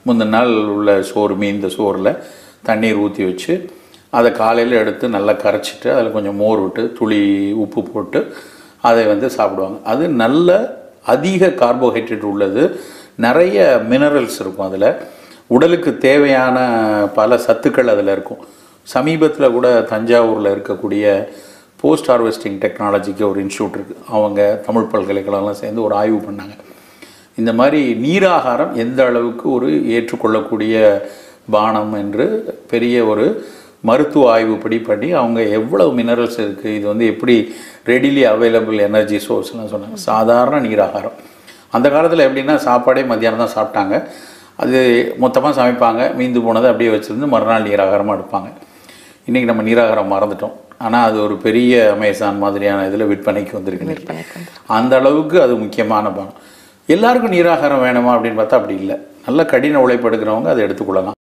முந்தின நாள் உள்ள சோறு மீந்த சோறில் தண்ணீர் ஊற்றி வச்சு அதை காலையில் எடுத்து நல்லா கரைச்சிட்டு அதில் கொஞ்சம் மோர் விட்டு துளி உப்பு போட்டு அதை வந்து சாப்பிடுவாங்க அது நல்ல அதிக கார்போஹைட்ரேட் உள்ளது நிறைய மினரல்ஸ் இருக்கும் அதில் உடலுக்கு தேவையான பல சத்துக்கள் அதில் இருக்கும் சமீபத்தில் கூட தஞ்சாவூரில் இருக்கக்கூடிய போஸ்ட் ஹார்வெஸ்டிங் டெக்னாலஜிக்கு ஒரு இன்ஸ்டியூட் இருக்குது அவங்க தமிழ் பல்கலைக்கழகம்லாம் சேர்ந்து ஒரு ஆய்வு பண்ணாங்க இந்த மாதிரி நீராகாரம் எந்த அளவுக்கு ஒரு ஏற்றுக்கொள்ளக்கூடிய பானம் என்று பெரிய ஒரு மருத்துவ ஆய்வுப்படி பண்ணி அவங்க எவ்வளவு மினரல்ஸ் இருக்குது இது வந்து எப்படி ரெடிலி அவைலபிள் எனர்ஜி சோர்ஸ்லாம் சொன்னாங்க சாதாரண நீராகாரம் அந்த காலத்தில் எப்படின்னா சாப்பாடே மத்தியானம் தான் சாப்பிட்டாங்க அது மொத்தமாக சமைப்பாங்க மீந்து போனதை அப்படியே வச்சுருந்து மறுநாள் நீராகாரமாக எடுப்பாங்க இன்றைக்கி நம்ம நீராகாரம் மறந்துட்டோம் ஆனால் அது ஒரு பெரிய அமேசான் மாதிரியான இதில் விற்பனைக்கு வந்திருக்கு இன்னைக்கு. விற்பனைக்கு வந்து. அந்த அளவுக்கு அது முக்கியமான பானம் எல்லாருக்கும் நீராகாரம் வேணுமா அப்படின்னு பார்த்தா அப்படி இல்லை நல்ல கடின உழைப்பு எடுக்கிறவங்க அதை எடுத்துக்கொள்ளலாம்